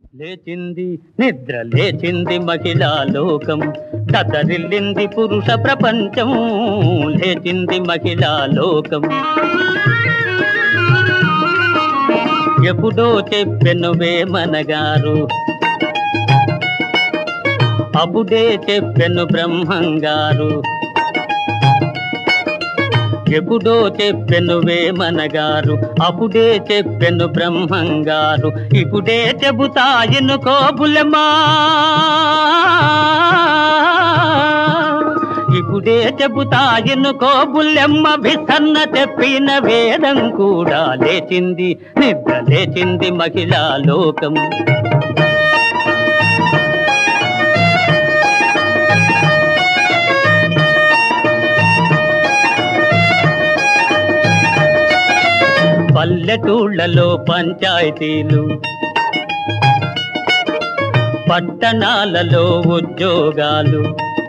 లేచింది నిద్ర లేచింది మహిళా లోకం దద్దరిల్లింది పురుష ప్రపంచం లేచింది మహిళా లోకం ఎప్పుడో చెప్పెను వేమనగారు అప్పుడే చెప్పెను బ్రహ్మంగారు ఎప్పుడో చెప్పెను వేమనగారు అప్పుడే చెప్పెను బ్రహ్మంగారు ఇప్పుడే చెబుతాయను కోబులమా ఇప్పుడే చెబుతాయను కోబులెమ్మ విసన్న చెప్పిన వేదం కూడా లేచింది నిద్ర లేచింది మహిళా లోకం పల్లెటూళ్ళలో పంచాయతీలు పట్టణాలలో ఉద్యోగాలు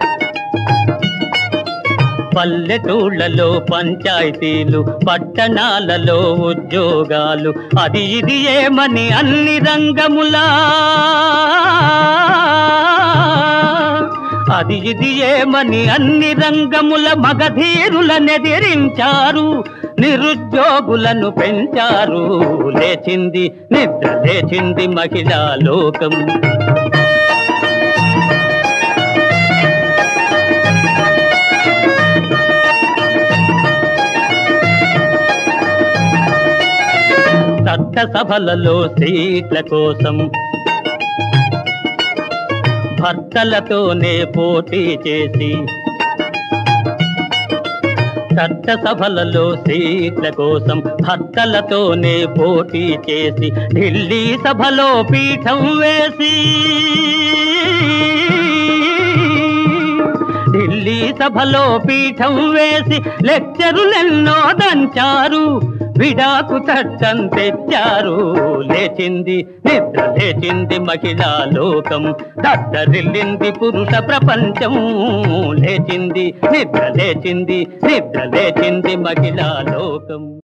పల్లెటూళ్ళలో పంచాయతీలు పట్టణాలలో ఉద్యోగాలు అది ఇది ఏమని అన్ని రంగములా అది ఇది ఏమని అన్ని రంగముల మగధీరులనెదిరించారు నిరుద్యోగులను పెంచారు లేచింది నిద్ర లేచింది మహిళా లోకం చట్టసభలలో సీట్ల కోసం భర్తలతోనే పోటీ చేసి చట్టసభలలో సీట్ల కోసం భర్తలతోనే పోటీ చేసి ఢిల్లీ సభలో పీఠం వేసి ఢిల్లీ సభలో పీఠం వేసి లెక్చరులెన్నో దంచారు విడాకు చట్టం తెచ్చారు లేచింది నిద్ర లేచింది మహిళా లోకం దద్దరిల్లింది పురుష ప్రపంచం లేచింది నిద్ర లేచింది నిద్ర లేచింది మహిళా లోకం